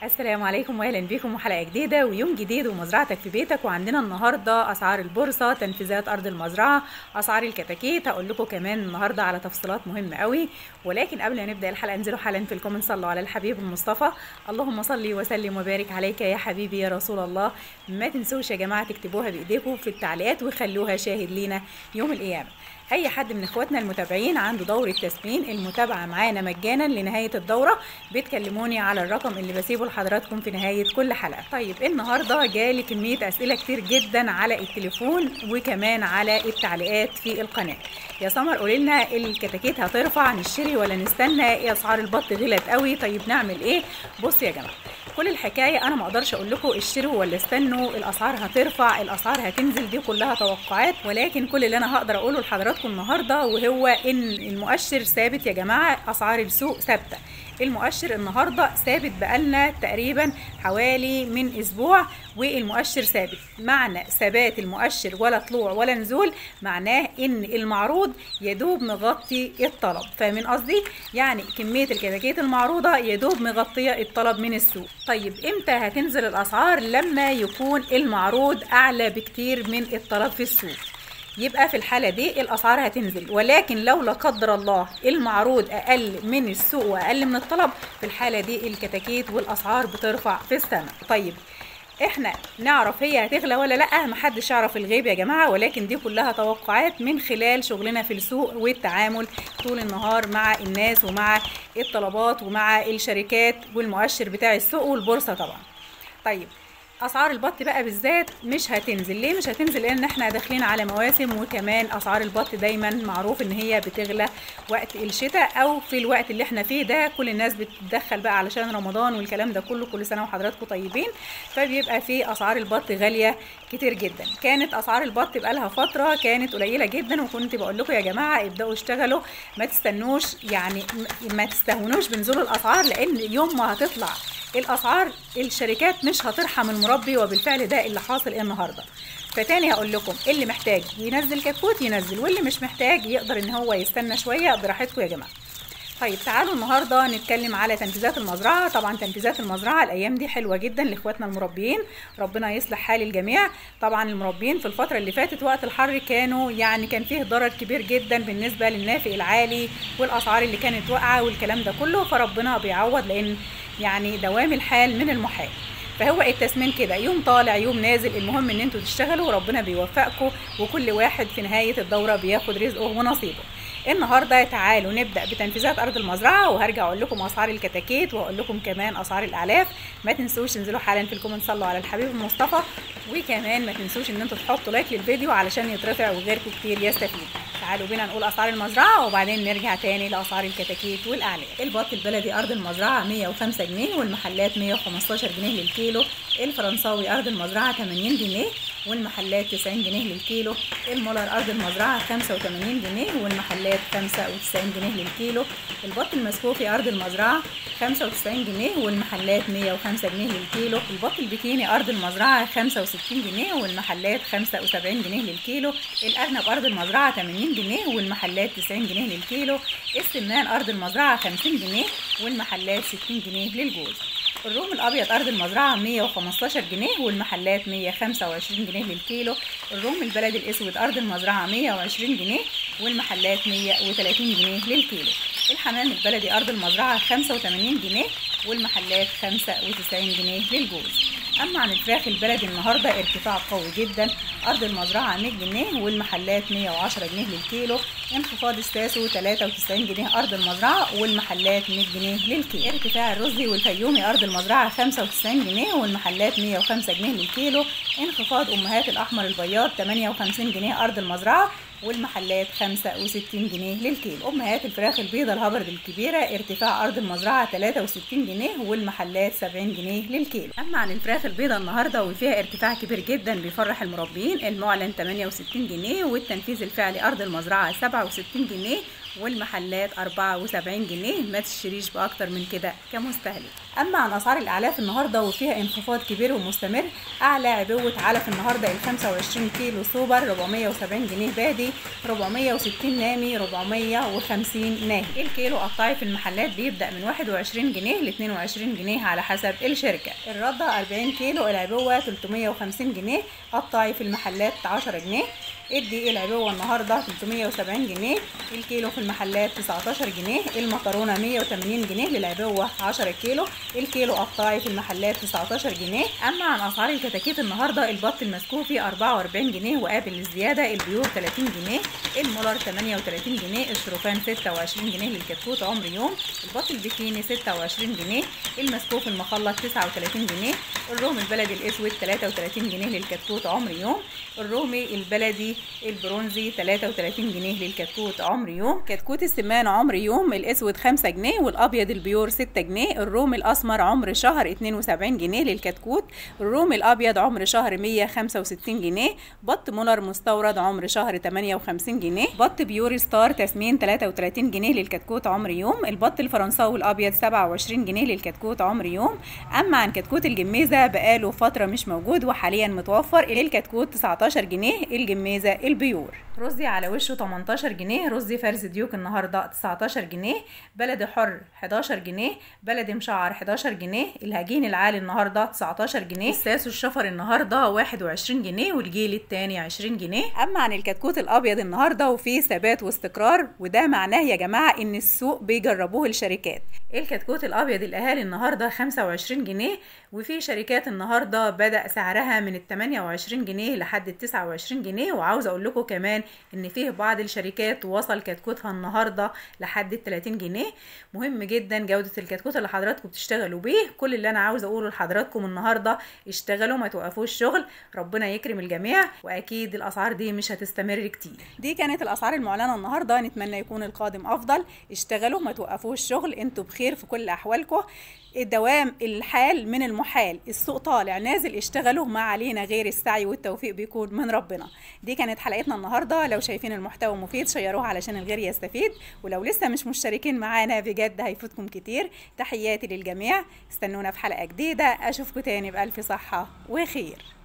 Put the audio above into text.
السلام عليكم واهلا بكم وحلقه جديده ويوم جديد ومزرعتك في بيتك وعندنا النهارده اسعار البورصه تنفيذات ارض المزرعه اسعار الكتاكيت هقول لكم كمان النهارده على تفصيلات مهمه قوي ولكن قبل ما نبدا الحلقه انزلوا حالا في الكومنت صلوا على الحبيب المصطفى اللهم صل وسلم وبارك عليك يا حبيبي يا رسول الله ما تنسوش يا جماعه تكتبوها بايديكم في التعليقات وخلوها شاهد لينا يوم القيامه اي حد من اخواتنا المتابعين عنده دوره تسمين المتابعه معانا مجانا لنهايه الدوره بتكلموني على الرقم اللي بسيبه لحضراتكم في نهايه كل حلقه طيب النهارده جالي كميه اسئله كتير جدا على التليفون وكمان على التعليقات في القناه يا سمر قولي لنا الكتاكيت هترفع نشتري ولا نستنى ايه اسعار البط غلت قوي طيب نعمل ايه بصوا يا جماعه كل الحكايه انا ما اقدرش اقول لكم اشتروا ولا استنوا الاسعار هترفع الاسعار هتنزل دي كلها توقعات ولكن كل اللي انا هقدر اقوله لحضراتكم النهارده وهو ان المؤشر ثابت يا جماعه اسعار السوق ثابته المؤشر النهارده ثابت بقالنا تقريبا حوالي من اسبوع والمؤشر ثابت معنى ثبات المؤشر ولا طلوع ولا نزول معناه ان المعروض يدوب مغطي الطلب فاهمين قصدي يعني كميه الكتاكيت المعروضه يدوب مغطيه الطلب من السوق طيب امتى هتنزل الاسعار لما يكون المعروض اعلى بكتير من الطلب في السوق يبقى في الحالة دي الأسعار هتنزل ولكن لو لا قدر الله المعروض أقل من السوق وأقل من الطلب في الحالة دي الكتاكيت والأسعار بترفع في السماء طيب احنا نعرف هي هتغلى ولا لا محدش يعرف الغيب يا جماعه ولكن دي كلها توقعات من خلال شغلنا في السوق والتعامل طول النهار مع الناس ومع الطلبات ومع الشركات والمؤشر بتاع السوق والبورصه طبعا طيب اسعار البط بقى بالذات مش هتنزل ليه مش هتنزل لان احنا داخلين على مواسم وكمان اسعار البط دايما معروف ان هي بتغلى وقت الشتاء او في الوقت اللي احنا فيه ده كل الناس بتدخل بقى علشان رمضان والكلام ده كله كل سنه وحضراتكم طيبين فبيبقى في اسعار البط غاليه كتير جدا كانت اسعار البط بقى لها فتره كانت قليله جدا وكنت بقول لكم يا جماعه ابداوا اشتغلوا ما تستنوش يعني ما تستهونوش بنزول الاسعار لان يوم ما هتطلع الاسعار الشركات مش هترحم المربي وبالفعل ده اللي حاصل النهارده فتاني هقول لكم اللي محتاج ينزل كتكوت ينزل واللي مش محتاج يقدر ان هو يستنى شويه براحتكم يا جماعه طيب تعالوا النهارده نتكلم على تنفيذات المزرعه طبعا تنفيذات المزرعه الايام دي حلوه جدا لاخواتنا المربيين ربنا يصلح حال الجميع طبعا المربيين في الفتره اللي فاتت وقت الحر كانوا يعني كان فيه ضرر كبير جدا بالنسبه للنافق العالي والاسعار اللي كانت واقعه والكلام ده كله فربنا بيعوض لان يعني دوام الحال من المحال فهو التسمين كده يوم طالع يوم نازل المهم ان انتوا تشتغلوا وربنا بيوفقكم وكل واحد في نهايه الدوره بياخد رزقه ونصيبه النهارده تعالوا نبدا بتنفيذات ارض المزرعه وهرجع اقول لكم اسعار الكتاكيت واقول لكم كمان اسعار الاعلاف ما تنسوش تنزلوا حالا في الكومنت صلوا على الحبيب المصطفى وكمان ما تنسوش ان انتوا تحطوا لايك للفيديو علشان يترفع وغيركم كتير يستفيد تعالوا بينا نقول اسعار المزرعه وبعدين نرجع تاني لاسعار الكتاكيت والاعلاف البط البلدي ارض المزرعه 105 جنيه والمحلات 115 جنيه للكيلو الفرنساوي ارض المزرعه 80 جنيه والمحلات 90 جنيه للكيلو المولر ارض المزرعه 85 جنيه والمحلات 95 جنيه للكيلو البط المسكوفي ارض المزرعه 95 جنيه والمحلات 105 جنيه للكيلو البط البكيني ارض المزرعه 65 جنيه والمحلات 75 جنيه للكيلو الارنب ارض المزرعه 80 جنيه والمحلات 90 جنيه للكيلو السمان ارض المزرعه 50 جنيه والمحلات 60 جنيه للجوز الروم الابيض ارض المزرعه 115 جنيه والمحلات 125 جنيه للكيلو الروم البلدي الاسود ارض المزرعه 120 جنيه والمحلات 130 جنيه للكيلو الحمام البلدي ارض المزرعه 85 جنيه والمحلات 95 جنيه للجوز اما عن الفراخ البلدي النهارده ارتفاع قوي جدا ارض المزرعه 100 جنيه والمحلات 110 جنيه للكيلو انخفاض الساسو 93 جنيه ارض المزرعه والمحلات 100 جنيه للكيلو ارتفاع الرزي والفيومي ارض المزرعه 95 جنيه والمحلات 105 جنيه للكيلو انخفاض امهات الاحمر البياض 58 جنيه ارض المزرعه والمحلات 65 جنيه للكيلو امهات الفراخ البيضة الهبرد الكبيرة ارتفاع ارض المزرعة 63 جنيه والمحلات 70 جنيه للكيلو اما عن الفراخ البيضة النهاردة وفيها ارتفاع كبير جدا بيفرح المربيين المعلن 68 جنيه والتنفيذ الفعلي ارض المزرعة 67 جنيه والمحلات 74 جنيه ما تشتريش باكتر من كده كمستهلك اما عن اسعار الاعلاف النهارده وفيها انخفاض كبير ومستمر اعلى عبوه علف النهارده ال 25 كيلو سوبر 470 جنيه بادي 460 نامي 450 ناهي الكيلو قطاعي في المحلات بيبدا من 21 جنيه ل 22 جنيه على حسب الشركه الرده 40 كيلو العبوه 350 جنيه قطاعي في المحلات 10 جنيه الدقيق العبوه النهارده 370 جنيه الكيلو في المحلات 19 جنيه المكرونه 180 جنيه للعبوه 10 كيلو الكيلو قطاعي في المحلات 19 جنيه اما عن اسعار الكتاكيت النهارده البط المسكوفي 44 جنيه وقابل للزياده البيور 30 جنيه المولر 38 جنيه الشروفان 26 جنيه للكتكوت عمر يوم البط البكيني 26 جنيه المسكوف المخلط 39 جنيه الروم البلدي الاسود 33 جنيه للكتكوت عمر يوم الرومي البلدي البرونزي 33 جنيه للكتكوت عمر يوم كتكوت السمان عمر يوم الاسود 5 جنيه والابيض البيور 6 جنيه الروم الاسمر عمر شهر 72 جنيه للكتكوت الروم الابيض عمر شهر 165 جنيه بط مولر مستورد عمر شهر 58 جنيه بط بيور ستار تسمين 33 جنيه للكتكوت عمر يوم البط الفرنساوي الابيض 27 جنيه للكتكوت عمر يوم اما عن كتكوت الجميزه بقاله فتره مش موجود وحاليا متوفر الكتكوت 19 جنيه الجميزه البيور رزي على وشه 18 جنيه رزي فرز ديوك النهارده 19 جنيه بلدي حر 11 جنيه بلدي مشعر 11 جنيه الهجين العالي النهارده 19 جنيه الساس والشفر النهارده 21 جنيه والجيل التاني 20 جنيه اما عن الكتكوت الابيض النهارده وفيه ثبات واستقرار وده معناه يا جماعه ان السوق بيجربوه الشركات الكتكوت الابيض الاهالي النهارده 25 جنيه وفي شركات النهارده بدا سعرها من ال 28 جنيه لحد ال 29 جنيه وعاوزه اقول لكم كمان ان فيه بعض الشركات وصل كتكوتها النهارده لحد ال 30 جنيه مهم جدا جوده الكتكوت اللي حضراتكم بتشتغلوا بيه كل اللي انا عاوزه اقوله لحضراتكم النهارده اشتغلوا ما توقفوش شغل ربنا يكرم الجميع واكيد الاسعار دي مش هتستمر كتير دي كانت الاسعار المعلنه النهارده نتمنى يكون القادم افضل اشتغلوا ما توقفوش شغل انتوا بخير في كل احوالكم الدوام الحال من المحال السوق طالع نازل اشتغلوا ما علينا غير السعي والتوفيق بيكون من ربنا دي كانت حلقتنا النهارده لو شايفين المحتوى مفيد شيروه علشان الغير يستفيد ولو لسه مش مشتركين معانا بجد هيفوتكم كتير تحياتي للجميع استنونا في حلقه جديده اشوفكم تاني بالف صحه وخير